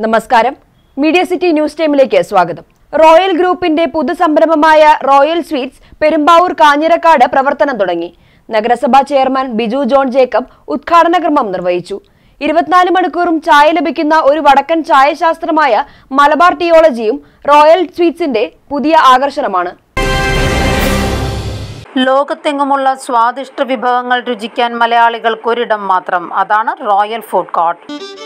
നമസ്കാരം media city news ടൈമിലേക്ക് സ്വാഗതം റോയൽ ഗ്രൂപ്പിന്റെ പുതുസംരംഭമായ റോയൽ സ്വീറ്റ്സ് പെരുമ്പാവൂർ കാഞ്ഞിരക്കാട് പ്രവർത്തനം തുടങ്ങി നഗരസഭാ ചെയർമാൻ ബിജു ജോൺ ജേക്കബ് ഉദ്ഘാടന ക്രമം നിർവഹിച്ചു ഇരുപത്തിനാല് മണിക്കൂറും ചായ ലഭിക്കുന്ന ഒരു വടക്കൻ ചായശാസ്ത്രമായ മലബാർ ടിയോളജിയും റോയൽ സ്വീറ്റ്സിന്റെ പുതിയ ആകർഷണമാണ് ലോകത്തെങ്ങുമുള്ള സ്വാദിഷ്ട വിഭവങ്ങൾ രുചിക്കാൻ മലയാളികൾക്കൊരിടം മാത്രം അതാണ് റോയൽ ഫുഡ് കോർട്ട്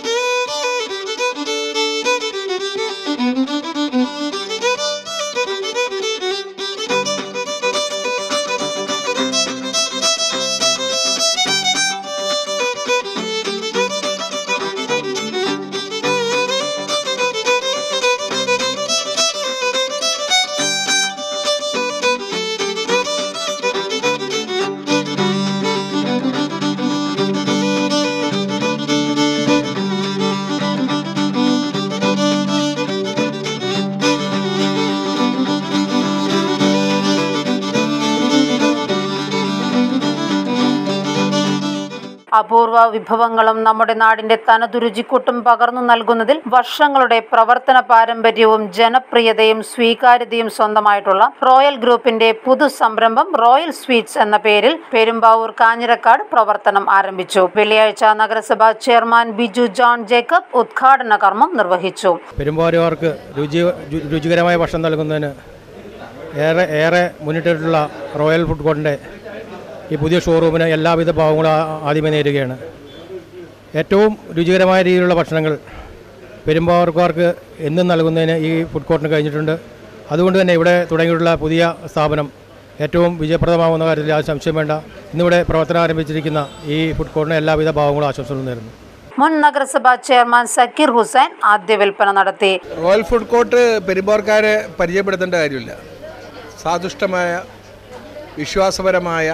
അപൂർവ വിഭവങ്ങളും നമ്മുടെ നാടിന്റെ തനതു രുചിക്കൂട്ടും പകർന്നു നൽകുന്നതിൽ വർഷങ്ങളുടെ പ്രവർത്തന പാരമ്പര്യവും ജനപ്രിയതയും സ്വീകാര്യതയും സ്വന്തമായിട്ടുള്ള റോയൽ ഗ്രൂപ്പിന്റെ പുതു സംരംഭം റോയൽ സ്വീറ്റ്സ് എന്ന പേരിൽ പെരുമ്പാവൂർ കാഞ്ഞിരക്കാട് പ്രവർത്തനം ആരംഭിച്ചു വെള്ളിയാഴ്ച നഗരസഭാ ചെയർമാൻ ബിജു ജോൺ ജേക്കബ് ഉദ്ഘാടന കർമ്മം നിർവഹിച്ചു പെരുമ്പാവൂരുകാർക്ക് രുചി രു- രുചികരമായ ഭക്ഷണം നൽകുന്നതിന് ഏറെ ഏറെ മുന്നിട്ടിട്ടുള്ള റോയൽ ഫുഡ് കോർട്ടിൻ്റെ ഈ പുതിയ ഷോറൂമിന് എല്ലാവിധ ഭാവങ്ങളും ആ- ആദ്യമേ നേരുകയാണ് ഏറ്റവും രുചികരമായ രീതിയിലുള്ള ഭക്ഷണങ്ങൾ പെരുമ്പാവൂർക്കാർക്ക് എന്നും നൽകുന്നതിന് ഈ ഫുഡ് കോർട്ടിന് കഴിഞ്ഞിട്ടുണ്ട് അതുകൊണ്ട് തന്നെ ഇവിടെ തുടങ്ങിയിട്ടുള്ള പുതിയ സ്ഥാപനം ഏറ്റവും വിജയപ്രദമാകുന്ന കാര്യത്തിൽ യാതൊരു സംശയം വേണ്ട ഇന്നിവിടെ പ്രവർത്തനം ആരംഭിച്ചിരിക്കുന്ന ഈ ഫുഡ് കോർട്ടിന് എല്ലാവിധ ഭാവങ്ങളും ആശംസകളും നേരുന്നു മുൻ നഗരസഭാ ചെയർമാൻ സക്കീർ ഹുസൈൻ ആദ്യ വിൽപ്പന നടത്തി റോയൽ ഫുഡ് കോർട്ട് പെരുമ്പാർക്കാരെ പരിചയപ്പെടുത്തേണ്ട കാര്യമില്ല സാദുഷ്ടമായ വിശ്വാസപരമായ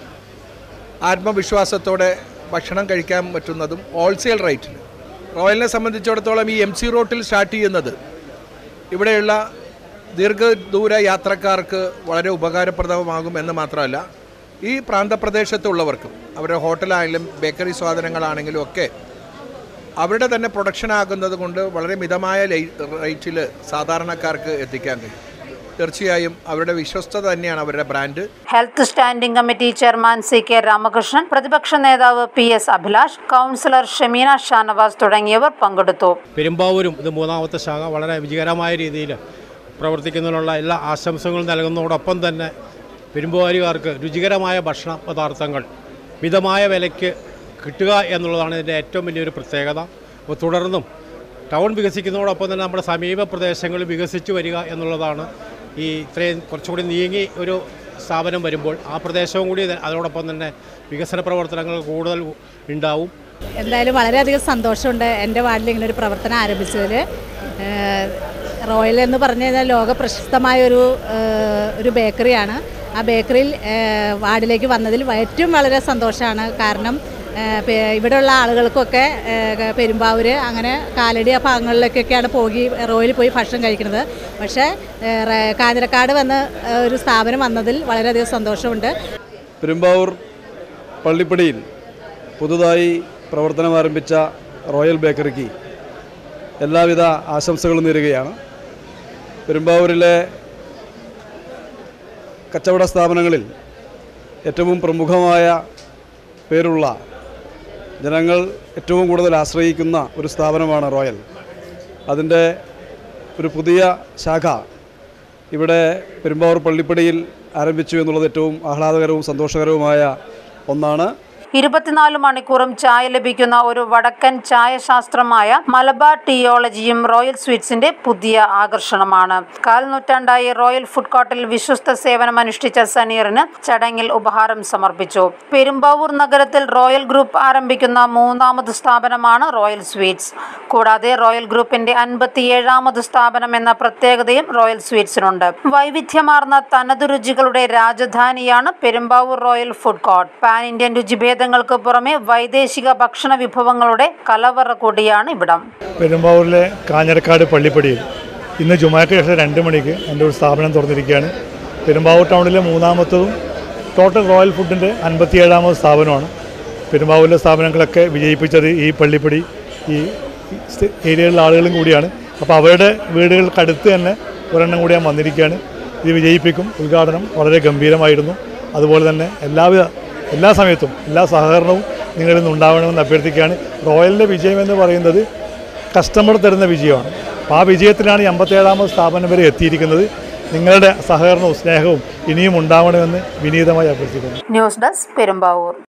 ആത്മവിശ്വാസത്തോടെ ഭക്ഷണം കഴിക്കാൻ പറ്റുന്നതും ഹോൾസെയിൽ റേറ്റിൽ റോയലിനെ സംബന്ധിച്ചിടത്തോളം ഈ എം സി റോട്ടിൽ സ്റ്റാർട്ട് ചെയ്യുന്നത് ഇവിടെയുള്ള ദീർഘദൂര യാത്രക്കാർക്ക് വളരെ ഉപകാരപ്രദമാകും എന്ന് മാത്രമല്ല ഈ പ്രാന്തപ്രദേശത്തുള്ളവർക്കും അവരുടെ ഹോട്ടലാണെങ്കിലും ബേക്കറി സാധനങ്ങളാണെങ്കിലും ഒക്കെ അവരുടെ തന്നെ പ്രൊഡക്ഷൻ ആകുന്നത് കൊണ്ട് വളരെ മിതമായ റേറ്റിൽ സാധാരണക്കാർക്ക് എത്തിക്കാൻ കഴിയും തീർച്ചയായും അവരുടെ വിശ്വസ്തത തന്നെയാണ് അവരുടെ brand health standing committee chairman C K Ramakrishnan പ്രതിപക്ഷ നേതാവ് P S Abhilash councillor Shameena Shanavas തുടങ്ങിയവർ പങ്കെടുത്തു പെരുമ്പാവൂരും ഇത് മൂന്നാമത്തെ ശാഖ വളരെ വിജയകരമായ രീതിയിൽ പ്രവർത്തിക്കുന്നതിനുള്ള എല്ലാ ആശംസകളും നൽകുന്നതോടൊപ്പം തന്നെ പെരുമ്പാവൂരുകാർക്ക് രുചികരമായ ഭക്ഷണ പദാർത്ഥങ്ങൾ മിതമായ വിലയ്ക്ക് കിട്ടുക എന്നുള്ളതാണ് ഇതിൻ്റെ ഏറ്റവും വലിയൊരു പ്രത്യേകത അപ്പോൾ തുടർന്നും ടൗൺ വികസിക്കുന്നതോടൊപ്പം തന്നെ നമ്മുടെ സമീപ പ്രദേശങ്ങൾ വികസിച്ചു വരിക എന്നുള്ളതാണ് ഈ ഇത്രയും കുറച്ചുകൂടി നീങ്ങി ഒരു സ്ഥാപനം വരുമ്പോൾ ആ പ്രദേശവും കൂടി അതോടൊപ്പം തന്നെ വികസന പ്രവർത്തനങ്ങൾ കൂടുതൽ ഉണ്ടാവും എന്തായാലും വളരെയധികം സന്തോഷമുണ്ട് എൻ്റെ വാർഡിൽ ഇങ്ങനെ ഒരു പ്രവർത്തനം ആരംഭിച്ചതിൽ റോയൽ എന്ന് പറഞ്ഞു കഴിഞ്ഞാൽ ലോക പ്രശസ്തമായ ഒരു ഏഹ്, ഒരു ബേക്കറിയാണ് ആ ബേക്കറിയിൽ ഏഹ്, വാർഡിലേക്ക് വന്നതിൽ ഏറ്റവും വളരെ സന്തോഷമാണ് കാരണം ഏഹ്, പെ- ഇവിടെയുള്ള ആളുകൾക്കൊക്കെ ഏഹ്, പെരുമ്പാവൂർ അങ്ങനെ കാലടി ആ ഭാഗങ്ങളിലേക്കൊക്കെയാണ് പോയി റോയിൽ പോയി ഭക്ഷണം കഴിക്കുന്നത് പക്ഷേ ഏഹ്, റേ- കാഞ്ഞിരക്കാട് വന്ന് ഏഹ്, ഒരു സ്ഥാപനം വന്നതിൽ വളരെയധികം സന്തോഷമുണ്ട് പെരുമ്പാവൂർ പള്ളിപ്പടിയിൽ പുതുതായി പ്രവർത്തനം ആരംഭിച്ച റോയൽ ബേക്കറിക്ക് എല്ലാവിധ ആശംസകളും നേരുകയാണ് പെരുമ്പാവൂരിലെ കച്ചവട സ്ഥാപനങ്ങളിൽ ഏറ്റവും പ്രമുഖമായ പേരുള്ള ജനങ്ങൾ ഏറ്റവും കൂടുതൽ ആശ്രയിക്കുന്ന ഒരു സ്ഥാപനമാണ് റോയൽ അതിൻ്റെ ഒരു പുതിയ ശാഖ ഇവിടെ പെരുമ്പാവൂർ പള്ളിപ്പടിയിൽ ആരംഭിച്ചു എന്നുള്ളത് ഏറ്റവും ആഹ്ലാദകരവും സന്തോഷകരവുമായ ഒന്നാണ് ഇരുപത്തിനാല് മണിക്കൂറും ചായ ലഭിക്കുന്ന ഒരു വടക്കൻ ചായശാസ്ത്രമായ മലബാർ ടിയോളജിയും റോയൽ സ്വീറ്റ്സിന്റെ പുതിയ ആകർഷണമാണ് കാൽ നൂറ്റാണ്ടായി റോയൽ ഫുഡ് കോർട്ടിൽ വിശ്വസ്ത സേവനം അനുഷ്ഠിച്ച സനീറിന് ചടങ്ങിൽ ഉപഹാരം സമർപ്പിച്ചു പെരുമ്പാവൂർ നഗരത്തിൽ റോയൽ ഗ്രൂപ്പ് ആരംഭിക്കുന്ന മൂന്നാമത് സ്ഥാപനമാണ് റോയൽ സ്വീറ്റ്സ് കൂടാതെ റോയൽ ഗ്രൂപ്പിന്റെ അൻപത്തിയേഴാമത് സ്ഥാപനം എന്ന പ്രത്യേകതയും റോയൽ സ്വീറ്റ്സിനുണ്ട് വൈവിധ്യമാർന്ന തനതു രുചികളുടെ രാജധാനിയാണ് Perumbavoor royal food court pan Indian രുചിഭേദങ്ങൾക്ക് പുറമെ വൈദേശിക ഭക്ഷണ വിഭവങ്ങളുടെ കലവറ കൂടിയാണ് ഇവിടം പെരുമ്പാവൂരിലെ കാഞ്ഞിരക്കാട് പള്ളിപ്പടിയിൽ ഇന്ന് ജുമാക്ക് ശേഷം രണ്ട് മണിക്ക് എൻ്റെ ഒരു സ്ഥാപനം തുറന്നിരിക്കുകയാണ് പെരുമ്പാവൂർ ടൗണിലെ മൂന്നാമത്തതും ടോട്ടൽ റോയൽ ഫുഡിൻ്റെ അൻപത്തിയേഴാമത് സ്ഥാപനമാണ് പെരുമ്പാവൂരിലെ സ്ഥാപനങ്ങളൊക്കെ വിജയിപ്പിച്ചത് ഈ പള്ളിപ്പടി ഈ സ്റ്റ് ഏരിയയിലുള്ള ആളുകളും കൂടിയാണ് അപ്പോൾ അവരുടെ വീടുകൾക്കടുത്ത് തന്നെ ഒരെണ്ണം കൂടി ഞാൻ വന്നിരിക്കുകയാണ് ഇത് വിജയിപ്പിക്കും ഉദ്ഘാടനം വളരെ ഗംഭീരമായിരുന്നു അതുപോലെ തന്നെ എല്ലാവിധ എല്ലാ സമയത്തും എല്ലാ സഹകരണവും നിങ്ങളിൽ നിന്ന് ഉണ്ടാവണമെന്ന് അഭ്യർത്ഥിക്കുകയാണ് റോയലിൻ്റെ വിജയം എന്ന് പറയുന്നത് കസ്റ്റമർ തരുന്ന വിജയമാണ് അപ്പോൾ ആ വിജയത്തിലാണ് ഈ അമ്പത്തേഴാമത് സ്ഥാപനം വരെ എത്തിയിരിക്കുന്നത് നിങ്ങളുടെ സഹകരണവും സ്നേഹവും ഇനിയും ഉണ്ടാവണമെന്ന് വിനീതമായി അഭ്യർത്ഥിക്കുന്നു ന്യൂസ് ഡെസ്ക് പെരുമ്പാവൂർ